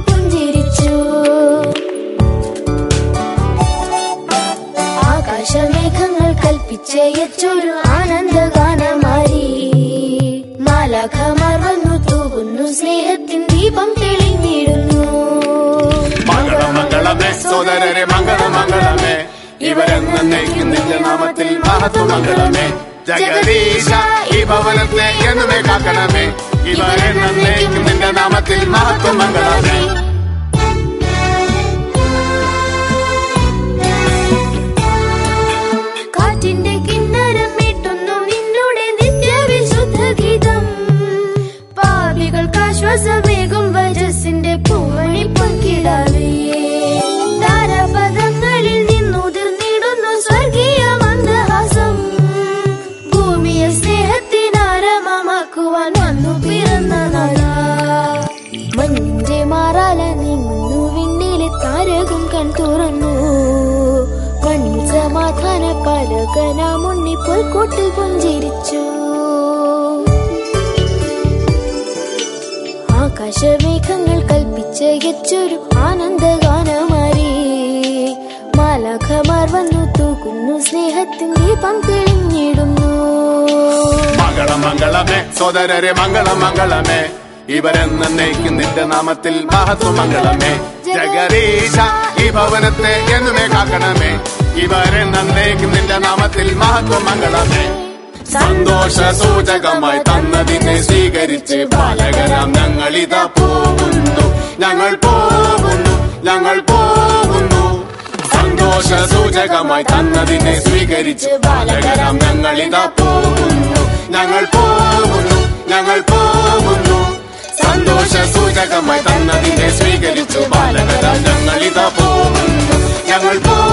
പുഞ്ചിരിച്ചു ആകാശമേഘങ്ങൾ കൽപ്പിച്ചയച്ചൊരു ആനന്ദഗാനമാരി മാലാഖമാർ വന്നു തൂകുന്നു സ്നേഹത്തിൻ ദീപം തെളിഞ്ഞിടുന്നു മംഗളമംഗളമേ സോദരരെ മംഗളമംഗളമേ ഇവരെന്നേക്കും നിന്റെ നാമത്തിൽ മഹത്വമംഗളമേ ജഗദീശ ഈ ഭവനത്തെ എന്നുമേ കാക്കണമേ ഇവരെന്നേക്കും നിന്റെ നാമത്തിൽ മഹത്വമംഗളമേ കാറ്റിന്റെ കിന്നരം മീട്ടുന്നു നിന്നുടെ നിത്യവിശുദ്ധ ഗീതം പാപികൾക്ക് ആശ്വാസമേകും വജസിന്റെ പൂമണി പങ്കിടാവേ താരപദങ്ങളിൽ നിന്നുതിർന്നിടുന്നു സ്വർഗീയ മന്ദഹാസം ഭൂമിയെ സ്നേഹത്തിനാരമമാക്കുവാൻ വന്നു പിറന്ന നാളാ മഞ്ഞിന്റെ മാറാല നീങ്ങുന്നു വിണ്ണിലെ താരകം കൺ തുറന്നു മണ്ണിൽ സമാധാന പലകനാമുണ്ണി പുൽക്കൂട്ടിൽ പുഞ്ചിരിച്ചു ആകാശമേഘങ്ങൾ കൽപ്പിച്ചയച്ചൊരു ആനന്ദഗാനമാരി മാലാഖമാർ വന്നു തൂക്കുന്നു സ്നേഹത്തിൻ ദീപം തെളിഞ്ഞിടുന്നു മംഗളമംഗളമേ സോദരരെ മംഗളമംഗളമേ ഇവരെന്നേക്കും നിന്റെ നാമത്തിൽ മഹത്വമംഗളമേ ജഗദീശ ഈ ഭവനത്തെ എന്നുമേ കാക്കണമേ ഇവരെന്നേക്കും നിന്റെ നാമത്തിൽ മഹത്വമംഗളമേ സന്തോഷ സൂചകമായി തന്നതിനെ സ്വീകരിച്ച് ബാലകരാം ഞങ്ങളിതാ പോകുന്നു ഞങ്ങൾ പോകുന്നു ഞങ്ങൾ പോകുന്നു സന്തോഷ സൂചകമായി തന്നതിനെ സ്വീകരിച്ച് ബാലകരാം ഞങ്ങളിതാ പോകുന്നു ഞങ്ങൾ പോകുന്നു ഞങ്ങൾ പോകുന്നു സന്തോഷ സൂചകമായി തന്നതിനെ സ്വീകരിച്ചു ബാലകരാം ഞങ്ങളിതാ പോകുന്നു ഞങ്ങൾ പോകുന്നു